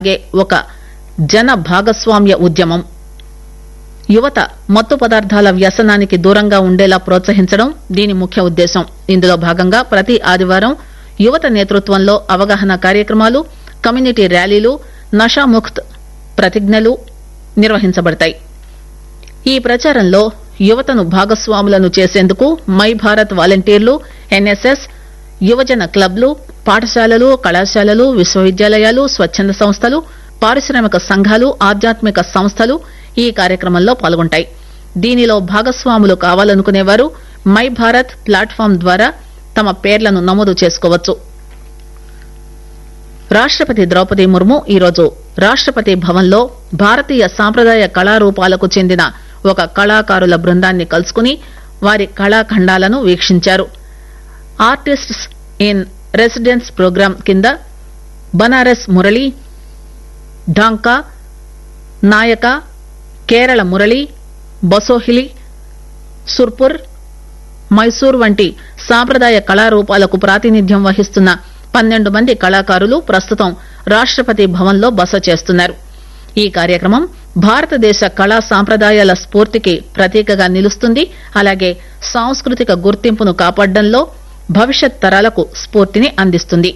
సాగే ఒక జన భాగస్వామ్య ఉద్యమం యువత మత్తు పదార్థాల వ్యసనానికి దూరంగా ఉండేలా ప్రోత్సహించడం దీని ముఖ్య ఉద్దేశం ఇందులో భాగంగా ప్రతి ఆదివారం యువత నేతృత్వంలో అవగాహన కార్యక్రమాలు కమ్యూనిటీ ర్యాలీలు నషాముక్త్ ప్రతిజ్ఞలు నిర్వహించబడతాయి ఈ ప్రచారంలో యువతను భాగస్వాములను చేసేందుకు మై భారత్ వాలంటీర్లు ఎన్ఎస్ఎస్ యువజన క్లబ్లు పాఠశాలలు కళాశాలలు విశ్వవిద్యాలయాలు స్వచ్చంద సంస్థలు పారిశ్రామిక సంఘాలు ఆధ్యాత్మిక సంస్థలు ఈ కార్యక్రమంలో పాల్గొంటాయి దీనిలో భాగస్వాములు కావాలనుకునేవారు మై భారత్ ప్లాట్ఫామ్ ద్వారా తమ పేర్లను నమోదు చేసుకోవచ్చు రాష్టపతి ద్రౌపది ముర్ము ఈరోజు రాష్టపతి భవన్లో భారతీయ సాంప్రదాయ కళారూపాలకు చెందిన ఒక కళాకారుల బృందాన్ని కలుసుకుని వారి కళాఖండాలను వీక్షించారు ఆర్టిస్ట్స్ ఇన్ రెసిడెన్స్ ప్రోగ్రాం కింద బనారస్ మురళి ఢాంకా నాయక కేరళ మురళి బసోహిలి సుర్పుర్ మైసూర్ వంటి సాంప్రదాయ కళారూపాలకు ప్రాతినిధ్యం వహిస్తున్న పన్నెండు మంది కళాకారులు ప్రస్తుతం రాష్టపతి భవన్లో బస చేస్తున్నారు ఈ కార్యక్రమం భారతదేశ కళా సాంప్రదాయాల స్ఫూర్తికి ప్రతీకగా నిలుస్తుంది అలాగే సాంస్కృతిక గుర్తింపును కాపాడడంలో భవిష్యత్ తరాలకు స్ఫూర్తిని అందిస్తుంది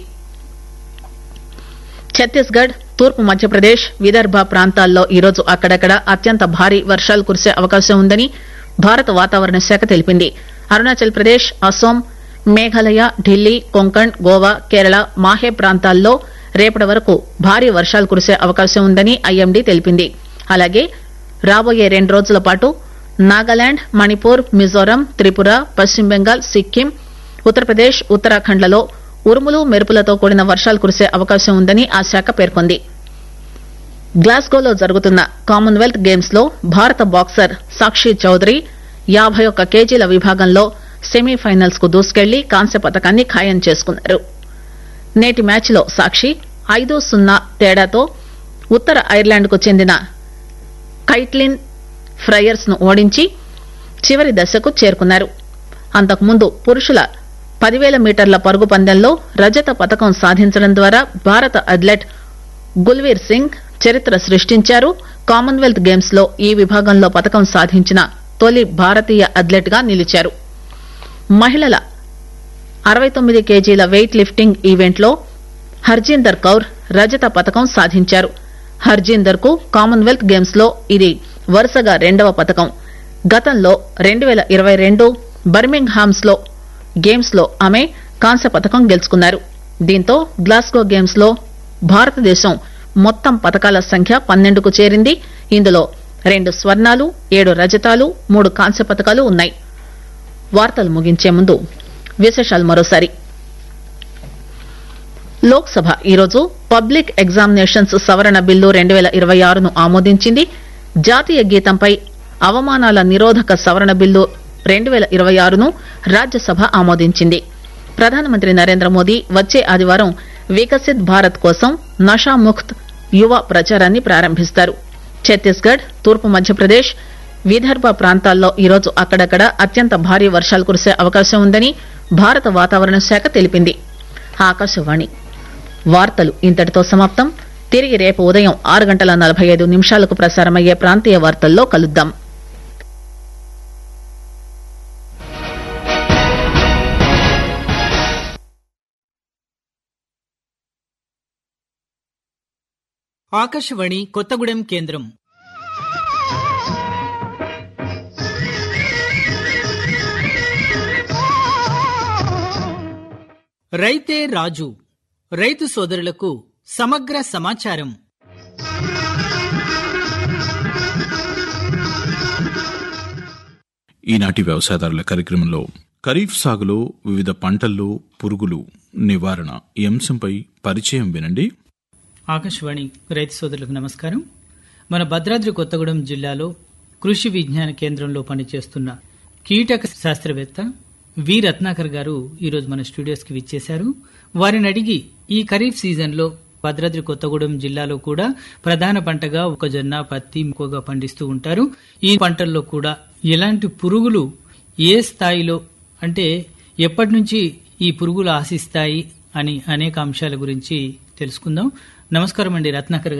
ఛత్తీస్గఢ్ తూర్పు మధ్యప్రదేశ్ విదర్భ ప్రాంతాల్లో ఈరోజు అక్కడక్కడ అత్యంత భారీ వర్షాలు కురిసే అవకాశం ఉందని భారత వాతావరణ శాఖ తెలిపింది అరుణాచల్ ప్రదేశ్ అస్సోం మేఘాలయ ఢిల్లీ కొంకణ్ గోవా కేరళ మాహే ప్రాంతాల్లో రేపటి వరకు భారీ వర్షాలు కురిసే అవకాశం ఉందని ఐఎండీ తెలిపింది అలాగే రాబోయే రెండు రోజుల పాటు నాగాలాండ్ మణిపూర్ మిజోరం త్రిపుర పశ్చిమ బెంగాల్ సిక్కిం ఉత్తరప్రదేశ్ ఉత్తరాఖండ్లలో ఉరుములు మెరుపులతో కూడిన వర్షాలు కురిసే అవకాశం ఉందని ఆ శాఖ పేర్కొంది గ్లాస్గోలో జరుగుతున్న కామన్వెల్త్ గేమ్స్ లో భారత బాక్సర్ సాక్షి చౌదరి యాబై ఒక్క కేజీల విభాగంలో సెమీఫైనల్స్ కు దూసుకెళ్లి కాంస్య పథకాన్ని ఖాయం చేసుకున్నారు నేటి మ్యాచ్ లో సాక్షి ఐదు సున్నా తేడాతో ఉత్తర ఐర్లాండ్ కు చెందిన కైట్లిన్ ఫ్రయర్స్ ను ఓడించి చివరి దశకు చేరుకున్నారు అంతకుముందు పురుషుల పదివేల మీటర్ల పరుగు పందెంలో రజత పథకం సాధించడం ద్వారా భారత అథ్లెట్ గుల్వీర్ సింగ్ చరిత్ర సృష్టించారు కామన్వెల్త్ గేమ్స్ లో ఈ విభాగంలో పథకం సాధించిన తొలి భారతీయ అథ్లెట్ గా నిలిచారు మహిళల అరవై తొమ్మిది కేజీల వెయిట్ లిఫ్టింగ్ ఈవెంట్లో హర్జీందర్ కౌర్ రజత పథకం సాధించారు హర్జీందర్ కు కామన్వెల్త్ గేమ్స్ లో ఇది వరుసగా రెండవ పథకం గతంలో రెండు పేల ఇరవై రెండు బర్మింగ్ హామ్స్ లో గేమ్స్ లో ఆమె కాంస్య పథకం గెలుచుకున్నారు దీంతో గ్లాస్గో గేమ్స్ లో భారతదేశం మొత్తం పథకాల సంఖ్య పన్నెండుకు చేరింది ఇందులో రెండు స్వర్ణాలు ఏడు రజతాలు మూడు కాంస్య పథకాలు ఉన్నాయి వార్తలు ముగించే ముందు విశేషాలు మరోసారి లోక్ సభ ఈరోజు పబ్లిక్ ఎగ్జామినేషన్స్ సవరణ బిల్లు రెండు పేల ఇరవై ఆరును ఆమోదించింది జాతీయ గీతంపై అవమానాల నిరోధక సవరణ బిల్లు రెండు పేల ఇరవై ఆరును రాజ్యసభ ఆమోదించింది ప్రధానమంత్రి నరేంద్ర మోదీ వచ్చే ఆదివారం వికసిత్ భారత్ కోసం నషాముక్త్ యువ ప్రచారాన్ని ప్రారంభిస్తారు ఛత్తీస్గఢ్ తూర్పు మధ్యప్రదేశ్ విదర్భ ప్రాంతాల్లో ఈరోజు అక్కడక్కడ అత్యంత భారీ వర్షాలు కురిసే అవకాశం ఉందని భారత వాతావరణ శాఖ తెలిపింది ఆకాశవాణి వార్తలు ఇంతటితో సమాప్తం తిరిగి రేపు ఉదయం ఆరు గంటల నలభై ఐదు నిమిషాలకు ప్రసారమయ్యే ప్రాంతీయ వార్తల్లో కలుద్దాం ఆకాశవాణి కొత్తగూడెం కేంద్రం రైతే రాజు రైతు సోదరులకు సమగ్ర సమాచారం ఈనాటి వ్యవసాయదారుల కార్యక్రమంలో ఖరీఫ్ సాగులో వివిధ పంటల్లో పురుగులు నివారణ ఈ అంశంపై పరిచయం వినండి ఆకాశవాణి రైతు సోదరులకు నమస్కారం మన భద్రాద్రి కొత్తగూడెం జిల్లాలో కృషి విజ్ఞాన కేంద్రంలో పనిచేస్తున్న కీటక శాస్త్రవేత్త వి రత్నాకర్ గారు ఈరోజు మన స్టూడియోస్ కి విచ్చేశారు వారిని అడిగి ఈ ఖరీఫ్ సీజన్లో భద్రాద్రి కొత్తగూడెం జిల్లాలో కూడా ప్రధాన పంటగా మొక్కజొన్న పత్తి ఎక్కువగా పండిస్తూ ఉంటారు ఈ పంటల్లో కూడా ఎలాంటి పురుగులు ఏ స్థాయిలో అంటే ఎప్పటి నుంచి ఈ పురుగులు ఆశిస్తాయి అని అనేక అంశాల గురించి తెలుసుకుందాం నమస్కారం అండి రత్నాకర్ గారు